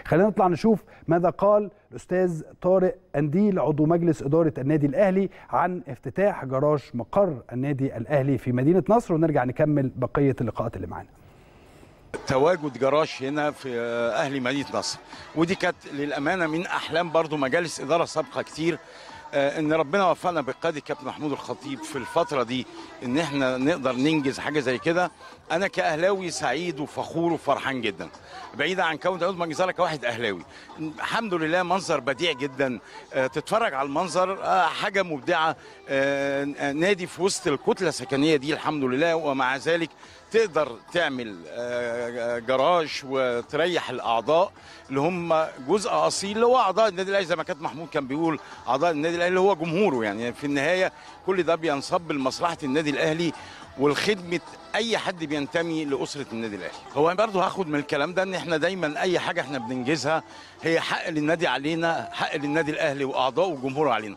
خلينا نطلع نشوف ماذا قال الاستاذ طارق انديل عضو مجلس اداره النادي الاهلي عن افتتاح جراج مقر النادي الاهلي في مدينه نصر ونرجع نكمل بقيه اللقاءات اللي معانا تواجد جراج هنا في اهلي مدينه نصر ودي كانت للامانه من احلام برضو مجالس اداره سابقه كتير ان ربنا وفقنا بقياده كابتن محمود الخطيب في الفتره دي ان احنا نقدر ننجز حاجه زي كده انا كاهلاوي سعيد وفخور وفرحان جدا بعيدا عن كون عضو مجلس كواحد اهلاوي الحمد لله منظر بديع جدا تتفرج على المنظر حاجه مبدعه نادي في وسط الكتله السكنيه دي الحمد لله ومع ذلك تقدر تعمل جراج وتريح الاعضاء اللي هم جزء اصيل اللي هو اعضاء النادي الاهلي زي ما كابتن محمود كان بيقول اعضاء النادي الاهلي اللي هو جمهوره يعني في النهايه كل ده بينصب لمصلحه النادي الاهلي والخدمه اي حد بينتمي لاسره النادي الاهلي هو برضه هاخد من الكلام ده ان احنا دايما اي حاجه احنا بننجزها هي حق للنادي علينا حق للنادي الاهلي واعضائه وجمهوره علينا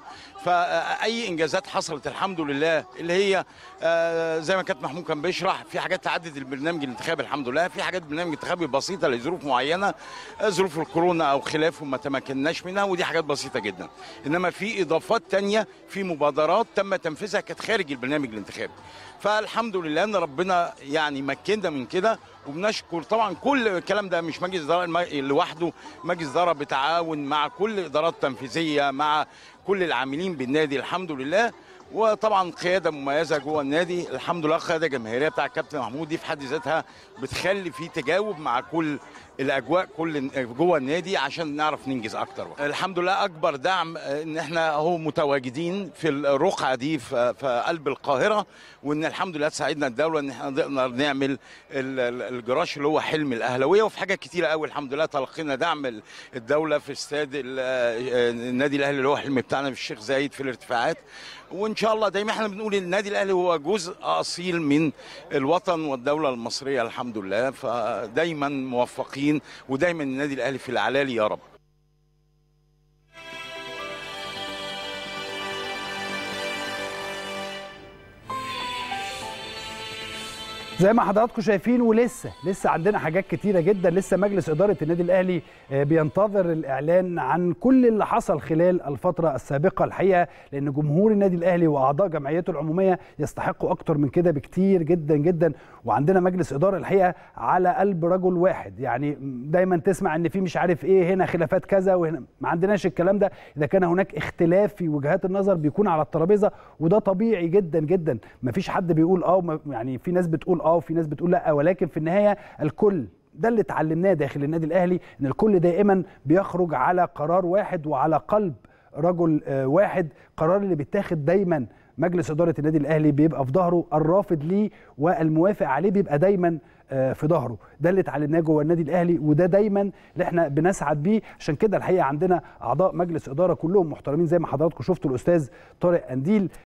فاي انجازات حصلت الحمد لله اللي هي زي ما كابتن محمود كان بيشرح في حاجات تعدت البرنامج الانتخابي الحمد لله في حاجات برنامج انتخابي بسيطه لظروف معينه ظروف الكورونا او خلافه ما تمكناش منها ودي حاجات بسيطه جدا انما في اضافات تانية في مبادرات تم تنفيذها كانت خارج البرنامج الانتخابي فالحمد لله ان ربنا يعني مكننا من كده وبنشكر طبعا كل الكلام ده مش مجلس اداره لوحده مجلس اداره بتعاون مع كل الادارات التنفيذيه مع كل العاملين بالنادي الحمد لله وطبعا قياده مميزه جوه النادي الحمد لله قياده جماهيريه بتاع الكابتن محمود دي في حد ذاتها بتخلي في تجاوب مع كل الاجواء كل جوه النادي عشان نعرف ننجز اكتر وقت. الحمد لله اكبر دعم ان احنا اهو متواجدين في الرقعه دي في, في قلب القاهره وان الحمد لله تساعدنا الدوله ان احنا نقدر نعمل الجراج اللي هو حلم الاهلاويه وفي حاجات كتيره قوي الحمد لله تلقينا دعم الدوله في استاد النادي الاهلي اللي هو حلم بتاعنا في الشيخ زايد في الارتفاعات وان شاء الله دايما احنا بنقول النادي الاهلي هو جزء اصيل من الوطن والدوله المصريه الحمد لله فدايما موفقين ودايما النادي الاهلي في العلالي يا رب زي ما حضراتكم شايفين ولسه لسه عندنا حاجات كتيره جدا لسه مجلس اداره النادي الاهلي بينتظر الاعلان عن كل اللي حصل خلال الفتره السابقه الحقيقه لان جمهور النادي الاهلي واعضاء جمعيته العموميه يستحقوا اكتر من كده بكتير جدا جدا وعندنا مجلس اداره الحقيقه على قلب رجل واحد يعني دايما تسمع ان في مش عارف ايه هنا خلافات كذا وهنا ما عندناش الكلام ده اذا كان هناك اختلاف في وجهات النظر بيكون على الترابيزه وده طبيعي جدا جدا ما فيش حد بيقول اه يعني في ناس بتقول اه وفي ناس بتقول لا ولكن في النهايه الكل ده اللي اتعلمناه داخل النادي الاهلي ان الكل دائما بيخرج على قرار واحد وعلى قلب رجل واحد قرار اللي بيتاخد دايما مجلس اداره النادي الاهلي بيبقى في ظهره الرافض ليه والموافق عليه بيبقى دايما في ظهره ده اللي اتعلمناه جوه النادي الاهلي وده دايما اللي احنا بنسعد بيه عشان كده الحقيقه عندنا اعضاء مجلس اداره كلهم محترمين زي ما حضراتكم شفتوا الاستاذ طارق انديل